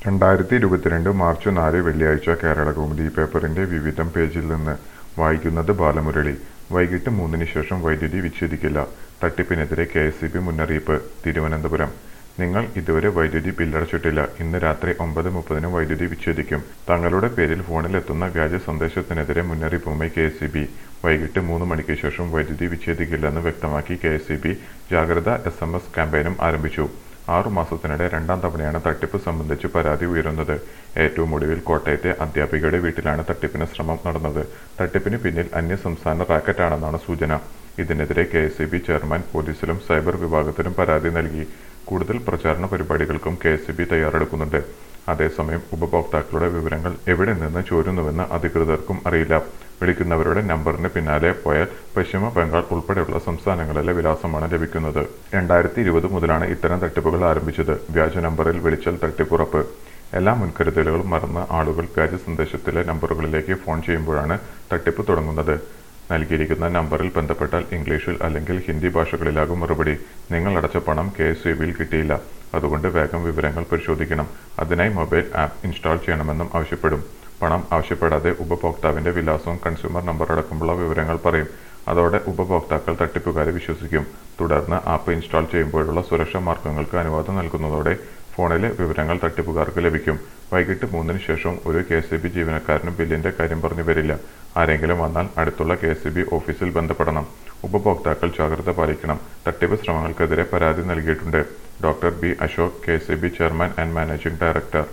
രണ്ടായിരത്തി ഇരുപത്തിരണ്ട് മാർച്ച് നാല് വെള്ളിയാഴ്ച കേരളകൗമുദി പേപ്പറിന്റെ വിവിധം പേജിൽ നിന്ന് വായിക്കുന്നത് ബാലമുരളി വൈകിട്ട് മൂന്നിന് ശേഷം വൈദ്യുതി വിച്ഛേദിക്കില്ല തട്ടിപ്പിനെതിരെ കെ എസ് മുന്നറിയിപ്പ് തിരുവനന്തപുരം നിങ്ങൾ ഇതുവരെ വൈദ്യുതി ബില്ലടച്ചിട്ടില്ല ഇന്ന് രാത്രി ഒമ്പത് മുപ്പതിന് വൈദ്യുതി വിച്ഛേദിക്കും തങ്ങളുടെ പേരിൽ ഫോണിലെത്തുന്ന വ്യാജ സന്ദേശത്തിനെതിരെ മുന്നറിയിപ്പുമായി കെ എസ് വൈകിട്ട് മൂന്ന് മണിക്ക് ശേഷം വൈദ്യുതി വിച്ഛേദിക്കില്ലെന്ന് വ്യക്തമാക്കി കെ എസ് ജാഗ്രത എസ് എം എസ് ക്യാമ്പയിനും ആരംഭിച്ചു ആറു മാസത്തിനിടെ രണ്ടാം തവണയാണ് തട്ടിപ്പ് സംബന്ധിച്ച് പരാതി ഉയരുന്നത് ഏറ്റവും ഒടുവിൽ കോട്ടയത്തെ അധ്യാപികയുടെ വീട്ടിലാണ് തട്ടിപ്പിന് ശ്രമം നടന്നത് തട്ടിപ്പിന് പിന്നിൽ അന്യസംസ്ഥാന റാക്കറ്റാണെന്നാണ് സൂചന ഇതിനെതിരെ കെ എസ് ചെയർമാൻ പോലീസിലും സൈബർ വിഭാഗത്തിലും പരാതി നൽകി കൂടുതൽ പ്രചാരണ പരിപാടികൾക്കും കെ എസ് തയ്യാറെടുക്കുന്നുണ്ട് അതേസമയം ഉപഭോക്താക്കളുടെ വിവരങ്ങൾ എവിടെ നിന്ന് ചോരുന്നുവെന്ന് അധികൃതർക്കും അറിയില്ല വിളിക്കുന്നവരുടെ നമ്പറിന് പിന്നാലെ പോയാൽ പശ്ചിമ ബംഗാൾ ഉൾപ്പെടെയുള്ള സംസ്ഥാനങ്ങളിലെ വിലാസമാണ് ലഭിക്കുന്നത് രണ്ടായിരത്തി ഇരുപത് മുതലാണ് ഇത്തരം തട്ടിപ്പുകൾ ആരംഭിച്ചത് വ്യാജ നമ്പറിൽ വിളിച്ചാൽ തട്ടിപ്പുറപ്പ് എല്ലാ മുൻകരുതലുകളും മറന്ന് ആളുകൾ വ്യാജ സന്ദേശത്തിലെ നമ്പറുകളിലേക്ക് ഫോൺ ചെയ്യുമ്പോഴാണ് തട്ടിപ്പ് തുടങ്ങുന്നത് നൽകിയിരിക്കുന്ന നമ്പറിൽ ബന്ധപ്പെട്ടാൽ ഇംഗ്ലീഷിൽ അല്ലെങ്കിൽ ഹിന്ദി ഭാഷകളിലാകും മറുപടി നിങ്ങൾ അടച്ച പണം കെ എസ് ബിയിൽ കിട്ടിയില്ല അതുകൊണ്ട് വേഗം വിവരങ്ങൾ പരിശോധിക്കണം അതിനായി മൊബൈൽ ആപ്പ് ഇൻസ്റ്റാൾ ചെയ്യണമെന്നും ആവശ്യപ്പെടും പണം ആവശ്യപ്പെടാതെ ഉപഭോക്താവിന്റെ വിലാസവും കൺസ്യൂമർ നമ്പർ അടക്കമുള്ള വിവരങ്ങൾ പറയും അതോടെ ഉപഭോക്താക്കൾ തട്ടിപ്പുകാരെ വിശ്വസിക്കും തുടർന്ന് ആപ്പ് ഇൻസ്റ്റാൾ ചെയ്യുമ്പോഴുള്ള സുരക്ഷാ മാർഗങ്ങൾക്ക് അനുവാദം നൽകുന്നതോടെ ഫോണിലെ വിവരങ്ങൾ തട്ടിപ്പുകാർക്ക് ലഭിക്കും വൈകിട്ട് മൂന്നിന് ശേഷം ഒരു കെ എസ് ബി ജീവനക്കാരനും ബില്ലിന്റെ കാര്യം പറഞ്ഞു വരില്ല ആരെങ്കിലും വന്നാൽ അടുത്തുള്ള കെ എസ് ബി ഓഫീസിൽ ബന്ധപ്പെടണം ഉപഭോക്താക്കൾ ജാഗ്രത പാലിക്കണം തട്ടിപ്പ് ശ്രമങ്ങൾക്കെതിരെ പരാതി നൽകിയിട്ടുണ്ട് doctor B Ashok K chairman and managing director